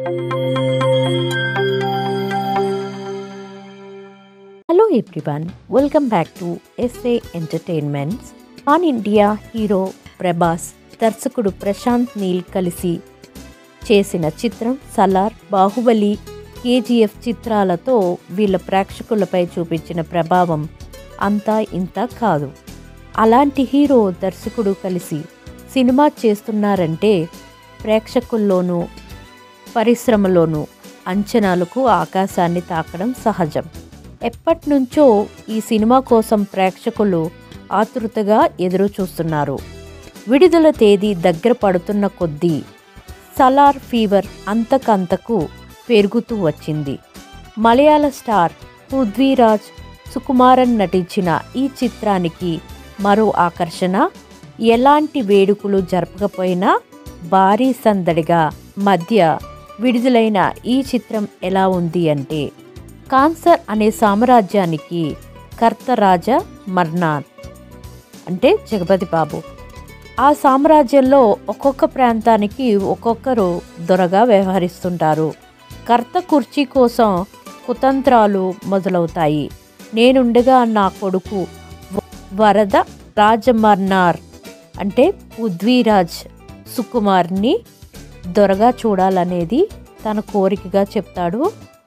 hello everyone welcome back to S A entertainments pan India hero Prabhas దర్శకుడు ప్రశాంత్ నీల్ కలిసి చేసిన చిత్రం సలార్ బాహుబలి కేజీఎఫ్ చిత్రాలతో వీళ్ళ ప్రేక్షకులపై చూపించిన ప్రభావం అంతా ఇంత కాదు అలాంటి హీరో దర్శకుడు కలిసి సినిమా చేస్తున్నారంటే ప్రేక్షకుల్లోనూ పరిశ్రమలోనూ అంచనాలకు ఆకాశాన్ని తాకడం సహజం ఎప్పటినుంచో ఈ సినిమా కోసం ప్రేక్షకులు ఆతృతగా ఎదురు చూస్తున్నారు విడుదల తేదీ దగ్గర పడుతున్న కొద్దీ సలార్ ఫీవర్ అంతకంతకు పెరుగుతూ వచ్చింది మలయాళ స్టార్ పృథ్వీరాజ్ సుకుమారన్ నటించిన ఈ చిత్రానికి మరో ఆకర్షణ ఎలాంటి వేడుకలు జరపకపోయినా భారీ సందడిగా మధ్య విడుదలైన ఈ చిత్రం ఎలా ఉంది అంటే కాన్సర్ అనే సామ్రాజ్యానికి కర్త రాజా మర్నాన్ అంటే జగపతి బాబు ఆ సామ్రాజ్యంలో ఒక్కొక్క ప్రాంతానికి ఒక్కొక్కరు దొరగా వ్యవహరిస్తుంటారు కర్త కుర్చీ కోసం కుతంత్రాలు మొదలవుతాయి నేనుండగా నా కొడుకు వ- వరద రాజమర్నార్ అంటే పృథ్వీరాజ్ సుకుమార్ని దొరగా చూడాలనేది తన కోరికగా చెప్తాడు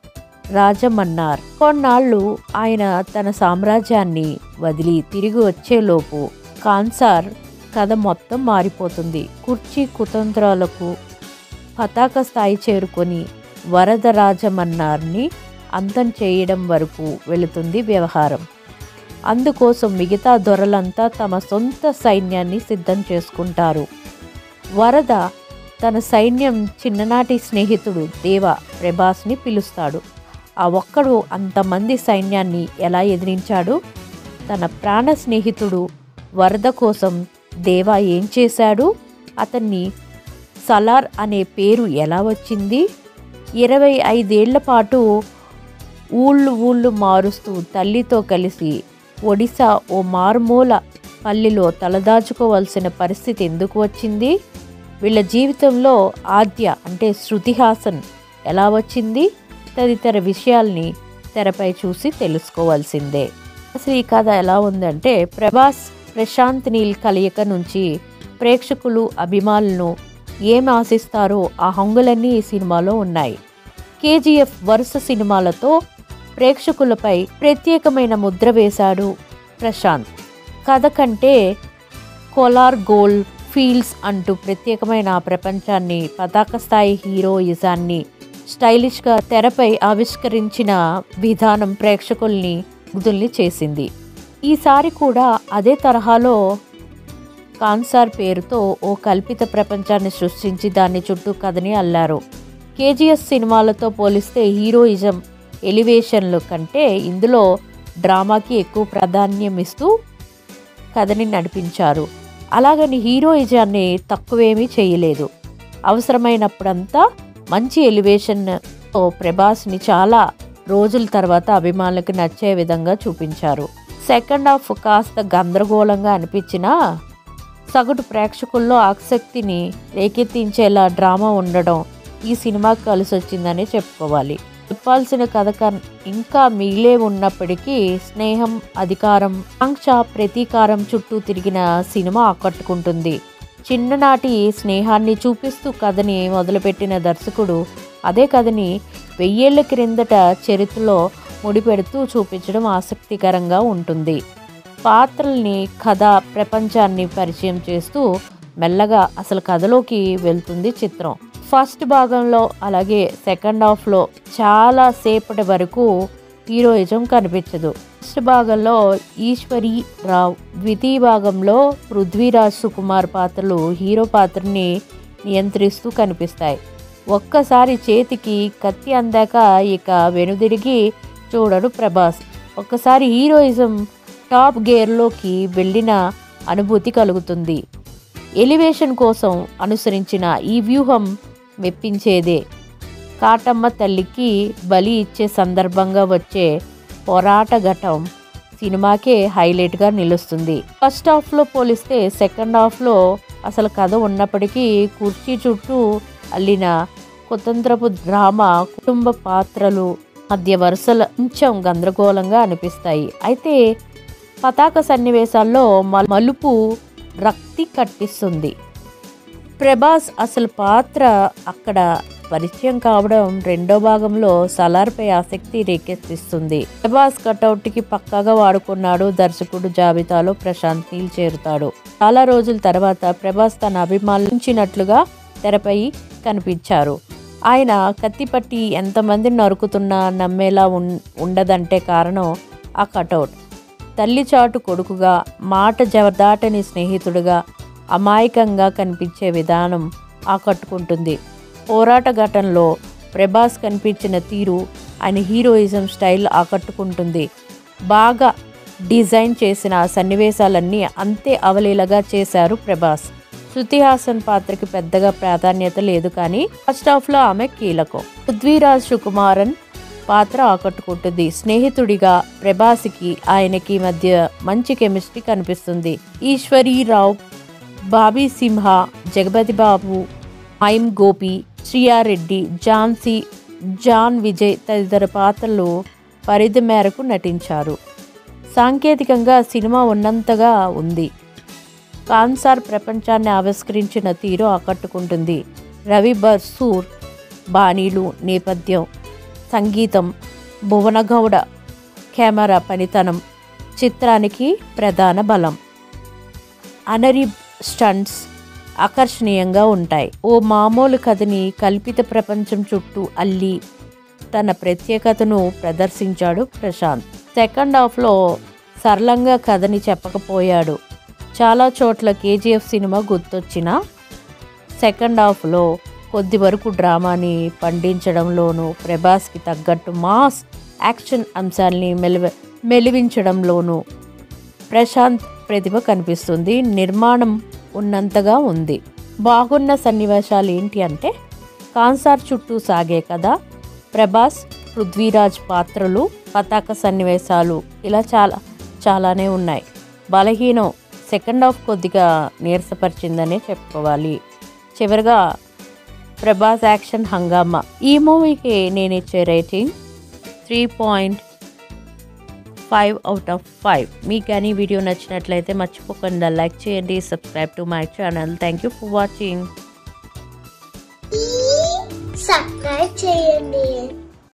రాజమన్నార్ కొన్నాళ్ళు ఆయన తన సామ్రాజ్యాన్ని వదిలి తిరిగి వచ్చేలోపు కాన్సార్ కథ మొత్తం మారిపోతుంది కుర్చీ కుతంత్రాలకు పతాక స్థాయి చేరుకొని వరదరాజమన్నార్ని అంతం చేయడం వరకు వెళుతుంది వ్యవహారం అందుకోసం మిగతా దొరలంతా తమ సొంత సైన్యాన్ని సిద్ధం చేసుకుంటారు వరద తన సైన్యం చిన్ననాటి స్నేహితుడు దేవ ప్రభాస్ని పిలుస్తాడు ఆ ఒక్కడు అంతమంది సైన్యాన్ని ఎలా ఎదిరించాడు తన ప్రాణ స్నేహితుడు వరద కోసం దేవ ఏం చేశాడు అతన్ని సలార్ అనే పేరు ఎలా వచ్చింది ఇరవై ఐదేళ్ల పాటు ఊళ్ళు ఊళ్ళు మారుస్తూ తల్లితో కలిసి ఒడిశా ఓ మారుమూల పల్లిలో తలదాచుకోవాల్సిన పరిస్థితి ఎందుకు వచ్చింది వీళ్ళ జీవితంలో ఆద్య అంటే శృతిహాసన్ ఎలా వచ్చింది తదితర విషయాల్ని తెరపై చూసి తెలుసుకోవాల్సిందే అసలు ఈ కథ ఎలా ఉందంటే ప్రభాస్ ప్రశాంత్ నీల్ కలయిక నుంచి ప్రేక్షకులు అభిమానులను ఏం ఆశిస్తారో ఆ హంగులన్నీ ఈ సినిమాలో ఉన్నాయి కేజీఎఫ్ వరుస సినిమాలతో ప్రేక్షకులపై ప్రత్యేకమైన ముద్ర వేశాడు ప్రశాంత్ కథ కంటే కోలార్ గోల్ ఫీల్స్ అంటూ ప్రత్యేకమైన ఆ ప్రపంచాన్ని పతాక స్థాయి హీరోయిజాన్ని స్టైలిష్గా తెరపై ఆవిష్కరించిన విధానం ప్రేక్షకుల్ని ముగ్ధుల్ని చేసింది ఈసారి కూడా అదే తరహాలో కాన్సార్ పేరుతో ఓ కల్పిత ప్రపంచాన్ని సృష్టించి దాని చుట్టూ కథని అల్లారు కేజీఎస్ సినిమాలతో పోలిస్తే హీరోయిజం ఎలివేషన్లు కంటే ఇందులో డ్రామాకి ఎక్కువ ప్రాధాన్యం ఇస్తూ కథని నడిపించారు అలాగని హీరోయిజాన్ని తక్కువేమీ చేయలేదు అవసరమైనప్పుడంతా మంచి ఎలివేషన్తో ప్రభాస్ని చాలా రోజుల తర్వాత అభిమానులకు నచ్చే విధంగా చూపించారు సెకండ్ హాఫ్ కాస్త గందరగోళంగా అనిపించినా సగటు ప్రేక్షకుల్లో ఆసక్తిని రేకెత్తించేలా డ్రామా ఉండడం ఈ సినిమాకి కలిసి వచ్చిందని చెప్పుకోవాలి చెప్పాల్సిన కథ కన్- ఇంకా మిగిలే ఉన్నప్పటికీ స్నేహం అధికారం ఆంక్ష ప్రతీకారం చుట్టూ తిరిగిన సినిమా ఆకట్టుకుంటుంది చిన్ననాటి స్నేహాన్ని చూపిస్తూ కథని మొదలుపెట్టిన దర్శకుడు అదే కథని వెయ్యేళ్ల క్రిందట చరిత్రలో ముడిపెడుతూ చూపించడం ఆసక్తికరంగా ఉంటుంది పాత్రల్ని కథ ప్రపంచాన్ని పరిచయం చేస్తూ మెల్లగా అసలు కథలోకి వెళ్తుంది చిత్రం ఫస్ట్ భాగంలో అలాగే సెకండ్ హాఫ్లో చాలా సేపటి వరకు హీరోయిజం కనిపించదు ఫస్ట్ భాగంలో ఈశ్వరి రావ్ ద్వితీయ భాగంలో పృథ్వీరాజ్ సుకుమార్ పాత్రలు హీరో పాత్రని నియంత్రిస్తూ కనిపిస్తాయి ఒక్కసారి చేతికి కత్తి అందాక ఇక వెనుదిరిగి చూడడు ప్రభాస్ ఒక్కసారి హీరోయిజం టాప్ గేర్లోకి వెళ్ళిన అనుభూతి కలుగుతుంది ఎలివేషన్ కోసం అనుసరించిన ఈ వ్యూహం మెప్పించేదే కాటమ్మ తల్లికి బలి ఇచ్చే సందర్భంగా వచ్చే పోరాట ఘటం సినిమాకే హైలైట్గా నిలుస్తుంది ఫస్ట్ హాఫ్లో పోలిస్తే సెకండ్ హాఫ్లో అసలు కథ ఉన్నప్పటికీ కుర్చీ చుట్టూ అల్లిన కుతంత్రపు డ్రామా కుటుంబ పాత్రలు మధ్య వరుసల కొంచెం గందరగోళంగా అనిపిస్తాయి అయితే పతాక సన్నివేశాల్లో మ- మలుపు రక్తి కట్టిస్తుంది ప్రభాస్ అసలు పాత్ర అక్కడ పరిచయం కావడం రెండో భాగంలో సలార్పై ఆసక్తి రేకెత్తిస్తుంది ప్రభాస్ కటౌట్ కి పక్కాగా వాడుకున్నాడు దర్శకుడు జాబితాలో ప్రశాంత్ నీల్ చేరుతాడు చాలా రోజుల తర్వాత ప్రభాస్ తన అభిమానించినట్లుగా తెరపై కనిపించారు ఆయన కత్తిపట్టి ఎంతమందిని నరుకుతున్నా నమ్మేలా ఉన్- ఉండదంటే కారణం ఆ కటౌట్ తల్లి చాటు కొడుకుగా మాట జవదాటని స్నేహితుడుగా అమాయకంగా కనిపించే విధానం ఆకట్టుకుంటుంది పోరాట ఘటనలో ప్రభాస్ కనిపించిన తీరు ఆయన హీరోయిజం స్టైల్ ఆకట్టుకుంటుంది బాగా డిజైన్ చేసిన ఆ సన్నివేశాలన్నీ అంతే అవలీలగా చేశారు ప్రభాస్ శృతి హాసన్ పాత్రకి పెద్దగా ప్రాధాన్యత లేదు కానీ ఫస్ట్ హాఫ్ లో ఆమె కీలకం పృథ్వీరాజ్ సుకుమారన్ పాత్ర ఆకట్టుకుంటుంది స్నేహితుడిగా ప్రభాస్కి ఆయనకి మధ్య మంచి కెమిస్ట్రీ కనిపిస్తుంది ఈశ్వరీరావు బాబీ సింహ జగపతి బాబు మైమ్ గోపి శ్రీయారెడ్డి ఝాన్సీ జాన్ విజయ్ తదితర పాత్రలు పరిధి మేరకు నటించారు సాంకేతికంగా సినిమా ఉన్నంతగా ఉంది కాన్సార్ ప్రపంచాన్ని ఆవిష్కరించిన తీరు ఆకట్టుకుంటుంది రవి బర్సూర్ బాణీలు నేపథ్యం సంగీతం భువనగౌడ కెమెరా పనితనం చిత్రానికి ప్రధాన బలం అనరి స్టంట్స్ ఆకర్షణీయంగా ఉంటాయి ఓ మామూలు కథని కల్పిత ప్రపంచం చుట్టూ అల్లి తన ప్రత్యేకతను ప్రదర్శించాడు ప్రశాంత్ సెకండ్ హాఫ్లో సరళంగా కథని చెప్పకపోయాడు చాలా చోట్ల కేజీఎఫ్ సినిమా గుర్తొచ్చిన సెకండ్ హాఫ్లో కొద్ది వరకు డ్రామాని పండించడంలోనూ ప్రభాస్కి తగ్గట్టు మాస్ యాక్షన్ అంశాల్ని మెలివ మెలివించడంలోనూ ప్రశాంత్ ప్రతిభ కనిపిస్తుంది నిర్మాణం ఉన్నంతగా ఉంది బాగున్న సన్నివేశాలు ఏంటి అంటే కాన్సార్ చుట్టూ సాగే కథ ప్రభాస్ పృథ్వీరాజ్ పాత్రలు పతాక సన్నివేశాలు ఇలా చాలా చాలానే ఉన్నాయి బలహీనం సెకండ్ హాఫ్ కొద్దిగా నీరసపరిచిందనే చెప్పుకోవాలి చివరిగా ప్రభాస్ యాక్షన్ హంగామా ఈ మూవీకి నేను ఇచ్చే rating three point five out of five మీకు కానీ వీడియో నచ్చినట్లయితే మర్చిపోకుండా లైక్ చేయండి subscribe to my channel thank you for watching subscribe చేయండి